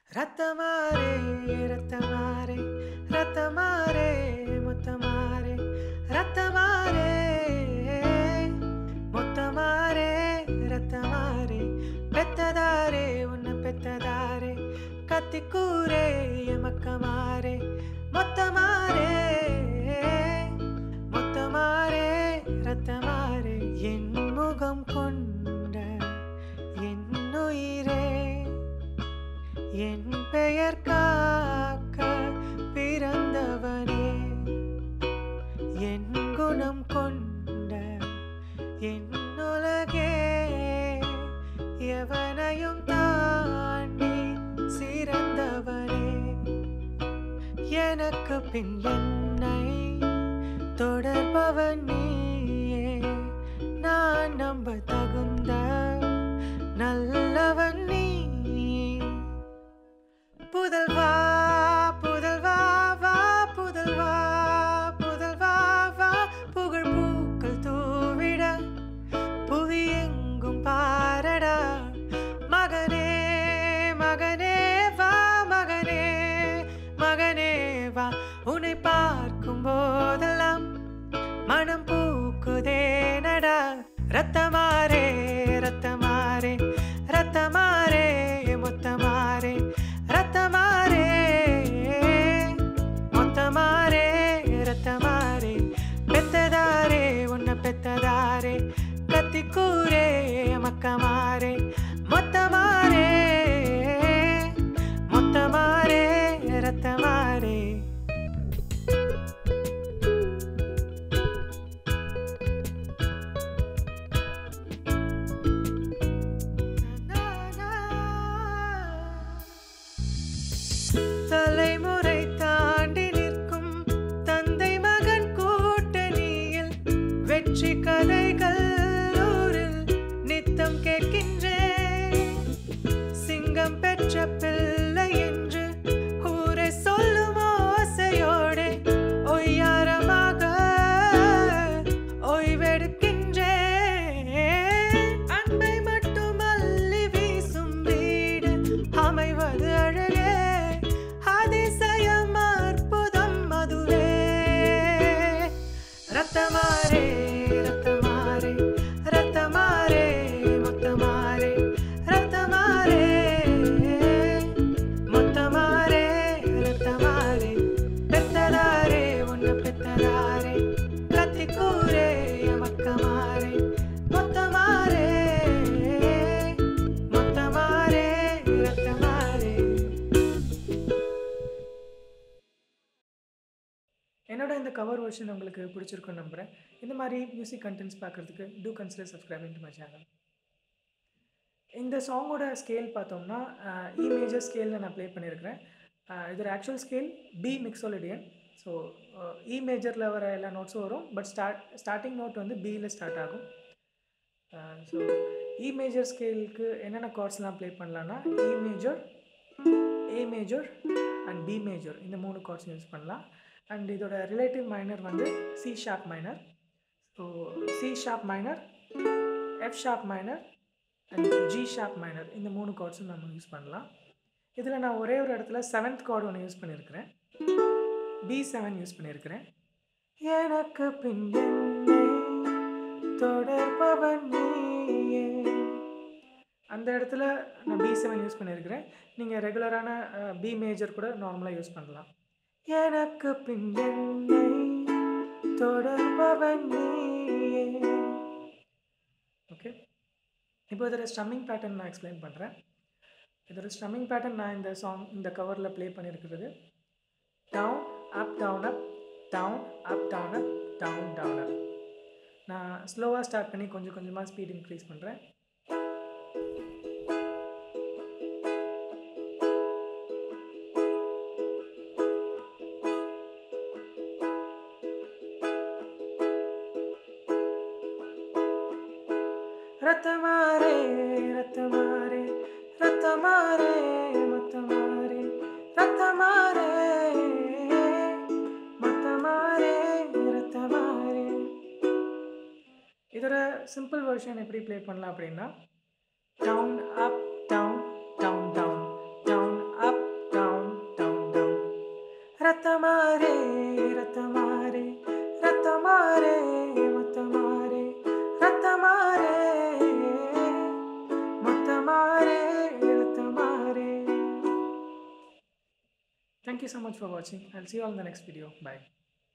ரத்தமாரே ரத்தமாரே ரத்தமாரே மொத்தமாரே ரத்தமாரே மொத்தமாரே ரத்தமாரே பெத்ததாரே உன்னை பெத்ததாரே கத்திக்கூரே எமக்கமாரே மொத்தமாரே மொத்தமாரே ரத்தமாரே என் முகம் கொண்ட என் உயிரே என் பெயர் காக்க பிறந்தவனே என் குணம் கொண்ட என் உலகே எவனையும் தாண்டி சிறந்தவனே எனக்கு பின் என்னை தொடர்பவன் நீயே நான் நம்ப தகுந்த நல்லவன் நீ புதல்வா புதல்வா வா புதல்வா புதல்வா வா புகழ் பூக்கள் தூவிட புவி எங்கும் பாரடா மகனே மகனே வா மகனே மகனே வா உன்னை பார்க்கும் போதெல்லாம் மனம் பூக்குதே நடா ரத்தமாரே ரத்தமாரே ரத்தமாரே மொத்தமாரே ரத்தமாரே மொத்தமாரே ரத்தமாரே பெத்ததாரே உன்னை பெத்ததாரே கத்திக்கூரே மக்கமாரே மொத்தமாரே மொத்தமாரே ரத்தமாரே தலைமுறை தாண்டி நிற்கும் தந்தை மகன் கூட்டணியில் வெற்றி கதைகள் ஊரில் நித்தம் கேட்கின்றேன் சிங்கம் பெற்ற பிள்ளை என்று ஊரை சொல்லும் ஓசையோடு ஒய்யாரமாக ஓய்வெடுக்கின்றேன் அன்பை மட்டும் அள்ளி வீசும் வீடு அமைவது அழகே அதிசயம் அற்புதம் அதுவே ரத்தமாரே ரத்தமாரே ரத்தமாரே மொத்தமாரே ரத்தமாரே மொத்தமாரே ரத்தமாரே பெத்ததாரே உன்னை பெத்ததாரே கத்திக்கூரே மக்கமாரே மொத்தமாரே மொத்தமாரே ரத்தமாரே என்னோட இந்த கவர் வெர்ஷன் உங்களுக்கு பிடிச்சிருக்குன்னு நம்புகிறேன் இந்த மாதிரி மியூசிக் கண்டென்ட்ஸ் பார்க்குறதுக்கு do consider subscribing to my channel இந்த சாங்கோட ஸ்கேல் பார்த்தோம்னா இ மேஜர் ஸ்கேலில் நான் ப்ளே பண்ணியிருக்கிறேன் அஹ் இதோட actual scale B mixolydian so E மேஜரில் வர எல்லா நோட்ஸும் வரும் பட் ஸ்டார்ட் ஸ்டார்டிங் நோட் வந்து பியில் ஸ்டார்ட் ஆகும் ஸோ இ மேஜர் ஸ்கேலுக்கு என்னென்ன கார்ட்ஸ்லாம் ப்ளே பண்ணலான்னா E major A major and B major இந்த மூணு கார்ட்ஸ் யூஸ் பண்ணலாம் அண்ட் இதோட ரிலேட்டிவ் மைனர் வந்து C sharp minor so C sharp minor F sharp minor and G sharp minor இந்த மூணு கார்ட்ஸும் நம்ம யூஸ் பண்ணலாம் இதில் நான் ஒரே ஒரு இடத்துல செவன்த் கார்டு ஒன்று யூஸ் பண்ணியிருக்கிறேன் பி செவன் யூஸ் பண்ணியிருக்கிறேன் எனக்கு பின் என்னை தொடர்பவன் நீயே அந்த இடத்துல நான் பி செவன் யூஸ் பண்ணியிருக்கிறேன் நீங்கள் ரெகுலரான பி மேஜர் கூட நார்மலாக யூஸ் பண்ணலாம் எனக்கு பின் என்னை தொடர்பவன் நீயே ஓகே இப்போ இதோட ஸ்டம்மிங் பேட்டர்ன் நான் எக்ஸ்பிளைன் பண்ணுறேன் இதோட ஸ்டம்மிங் பேட்டர்ன் நான் இந்த சாங் இந்த கவரில் ப்ளே பண்ணியிருக்கிறது down up down up down up down up down down up நான் ஸ்லோவாக ஸ்டார்ட் பண்ணி கொஞ்சம் கொஞ்சமாக ஸ்பீட் இன்க்ரீஸ் பண்ணுறேன் ரத்தமாரே ரத்தமாரே ரத்தமாரே மொத்தமாரே ரத்தமாரே மொத்தமாரே ரத்தமாரே இதோட சிம்பிள் வெர்ஷன் எப்படி ப்ளே பண்ணலாம் அப்படின்னா down up down down down down up ரத்தமாரே ரத்தமாரே ரத்தமாரே மொத்தமாரே ரத்தமாரே மொத்தமாரே ரத்தமாரே Thank you so much for watching. I'll see you all in the next video. Bye.